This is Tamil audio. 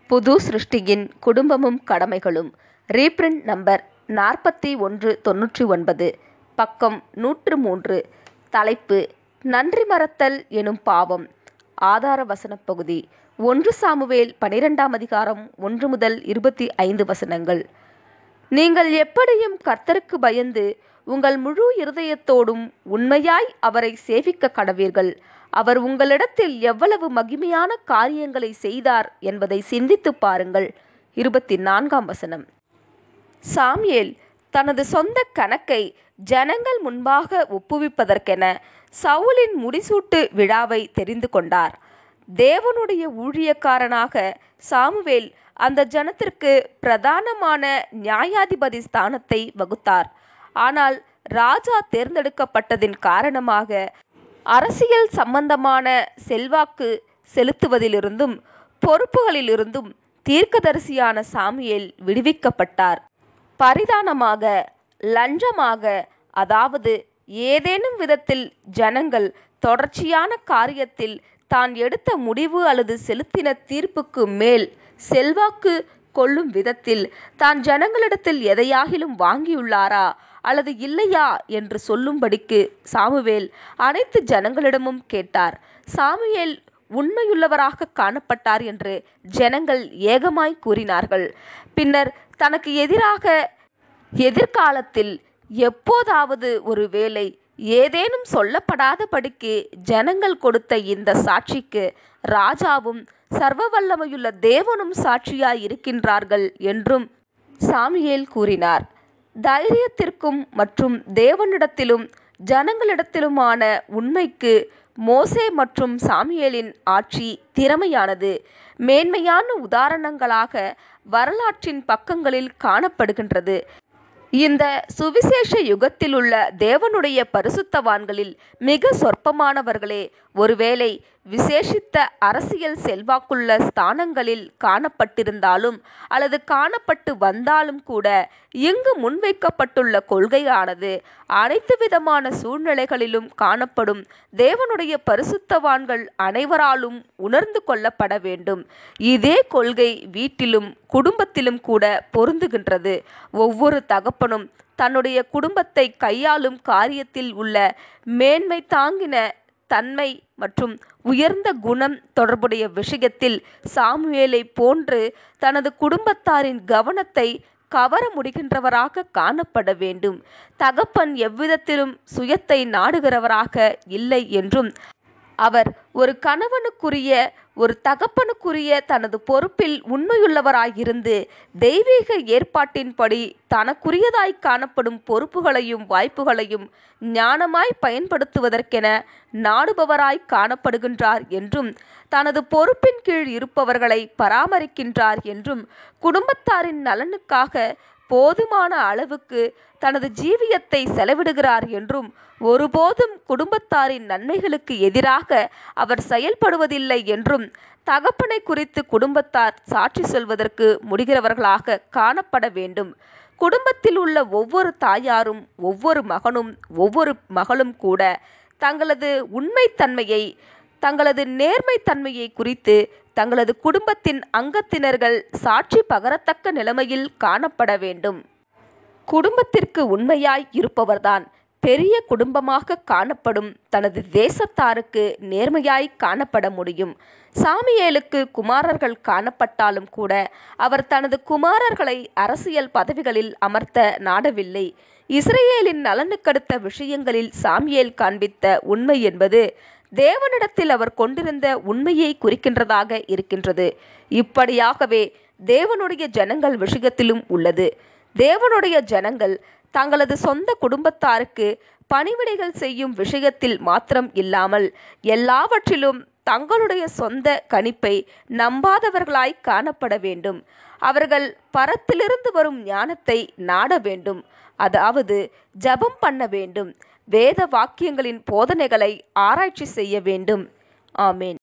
புது சிருஷ்டியின் குடும்பமும் கடமைகளும் ரீபிரிண்ட் நம்பர் நாற்பத்தி ஒன்று தொண்ணூற்றி ஒன்பது பக்கம் நூற்று மூன்று தலைப்பு நன்றி மறத்தல் எனும் பாவம் ஆதார வசனப் பகுதி ஒன்று சாமுவேல் பனிரெண்டாம் அதிகாரம் ஒன்று முதல் இருபத்தி ஐந்து வசனங்கள் நீங்கள் எப்படியும் கர்த்தருக்கு பயந்து உங்கள் முழு இருதயத்தோடும் உண்மையாய் அவரை சேவிக்க கடவீர்கள் அவர் உங்களிடத்தில் எவ்வளவு மகிமையான காரியங்களை செய்தார் என்பதை சிந்தித்துப் பாருங்கள் இருபத்தி நான்காம் வசனம் சாம்யேல் தனது சொந்த கணக்கை ஜனங்கள் முன்பாக ஒப்புவிப்பதற்கென சவுலின் முடிசூட்டு விழாவை தெரிந்து கொண்டார் தேவனுடைய ஊழியக்காரனாக சாமுவேல் அந்த ஜனத்திற்கு பிரதானமான நியாயாதிபதி ஸ்தானத்தை வகுத்தார் ஆனால் ராஜா தேர்ந்தெடுக்கப்பட்டதின் காரணமாக அரசியல் சம்பந்தமான செல்வாக்கு செலுத்துவதிலிருந்தும் பொறுப்புகளிலிருந்தும் தீர்க்கதரிசியான சாமுவேல் விடுவிக்கப்பட்டார் பரிதானமாக லஞ்சமாக அதாவது ஏதேனும் விதத்தில் ஜனங்கள் தொடர்ச்சியான காரியத்தில் தான் எடுத்த முடிவு அல்லது செலுத்தின தீர்ப்புக்கு மேல் செல்வாக்கு கொள்ளும் விதத்தில் தான் ஜனங்களிடத்தில் எதையாகிலும் வாங்கியுள்ளாரா அல்லது இல்லையா என்று சொல்லும்படிக்கு சாமுவேல் அனைத்து ஜனங்களிடமும் கேட்டார் சாமுவேல் உண்மையுள்ளவராக காணப்பட்டார் என்று ஜனங்கள் ஏகமாய் கூறினார்கள் பின்னர் தனக்கு எதிராக எதிர்காலத்தில் எப்போதாவது ஒரு வேளை ஏதேனும் சொல்லப்படாதபடிக்கு ஜனங்கள் கொடுத்த இந்த சாட்சிக்கு ராஜாவும் சர்வ வல்லமையுள்ள தேவனும் சாட்சியாய் இருக்கின்றார்கள் என்றும் சாமியேல் கூறினார் தைரியத்திற்கும் மற்றும் தேவனிடத்திலும் ஜனங்களிடத்திலுமான உண்மைக்கு மோசே மற்றும் சாமியேலின் ஆட்சி திறமையானது மேன்மையான உதாரணங்களாக வரலாற்றின் பக்கங்களில் காணப்படுகின்றது இந்த சுவிசேஷ யுகத்தில் உள்ள தேவனுடைய பரிசுத்தவான்களில் மிக சொற்பமானவர்களே ஒருவேளை விசேஷித்த அரசியல் செல்வாக்குள்ள ஸ்தானங்களில் காணப்பட்டிருந்தாலும் அல்லது காணப்பட்டு வந்தாலும் கூட இங்கு முன்வைக்கப்பட்டுள்ள கொள்கையானது அனைத்து விதமான சூழ்நிலைகளிலும் காணப்படும் தேவனுடைய பரிசுத்தவான்கள் அனைவராலும் உணர்ந்து கொள்ளப்பட வேண்டும் இதே கொள்கை வீட்டிலும் குடும்பத்திலும் கூட பொருந்துகின்றது ஒவ்வொரு தகப்பனும் தன்னுடைய குடும்பத்தை கையாளும் காரியத்தில் உள்ள மேன்மை தாங்கின தன்மை மற்றும் உயர்ந்த குணம் தொடர்புடைய விஷயத்தில் சாமுவேலை போன்று தனது குடும்பத்தாரின் கவனத்தை கவர முடிகின்றவராக காணப்பட வேண்டும் தகப்பன் எவ்விதத்திலும் சுயத்தை நாடுகிறவராக இல்லை என்றும் அவர் ஒரு கணவனுக்குரிய ஒரு தகப்பனுக்குரிய தனது பொறுப்பில் உண்மையுள்ளவராயிருந்து தெய்வீக ஏற்பாட்டின்படி தனக்குரியதாய் காணப்படும் பொறுப்புகளையும் வாய்ப்புகளையும் ஞானமாய் பயன்படுத்துவதற்கென நாடுபவராய் காணப்படுகின்றார் என்றும் தனது பொறுப்பின் கீழ் இருப்பவர்களை பராமரிக்கின்றார் என்றும் குடும்பத்தாரின் நலனுக்காக போதுமான அளவுக்கு தனது ஜீவியத்தை செலவிடுகிறார் என்றும் ஒருபோதும் குடும்பத்தாரின் நன்மைகளுக்கு எதிராக அவர் செயல்படுவதில்லை என்றும் தகப்பனை குறித்து குடும்பத்தார் சாட்சி சொல்வதற்கு முடிகிறவர்களாக காணப்பட வேண்டும் குடும்பத்தில் உள்ள ஒவ்வொரு தாயாரும் ஒவ்வொரு மகனும் ஒவ்வொரு மகளும் கூட தங்களது உண்மைத்தன்மையை தங்களது நேர்மைத்தன்மையை குறித்து தங்களது குடும்பத்தின் அங்கத்தினர்கள் சாட்சி பகரத்தக்க நிலைமையில் காணப்பட வேண்டும் குடும்பத்திற்கு உண்மையாய் இருப்பவர்தான் பெரிய குடும்பமாக காணப்படும் தனது தேசத்தாருக்கு நேர்மையாய் காணப்பட முடியும் சாமியேலுக்கு குமாரர்கள் காணப்பட்டாலும் கூட அவர் தனது குமாரர்களை அரசியல் பதவிகளில் அமர்த்த நாடவில்லை இஸ்ரேலின் நலனுக்கடுத்த விஷயங்களில் சாமியேல் காண்பித்த உண்மை என்பது தேவனிடத்தில் அவர் கொண்டிருந்த உண்மையை குறிக்கின்றதாக இருக்கின்றது இப்படியாகவே தேவனுடைய ஜனங்கள் விஷயத்திலும் உள்ளது தேவனுடைய ஜனங்கள் தங்களது சொந்த குடும்பத்தாருக்கு பணிவிடைகள் செய்யும் விஷயத்தில் மாத்திரம் இல்லாமல் எல்லாவற்றிலும் தங்களுடைய சொந்த கணிப்பை நம்பாதவர்களாய் காணப்பட வேண்டும் அவர்கள் பரத்திலிருந்து வரும் ஞானத்தை நாட வேண்டும் அதாவது ஜபம் பண்ண வேண்டும் வேத வாக்கியங்களின் போதனைகளை ஆராய்ச்சி செய்ய வேண்டும் ஆமேன்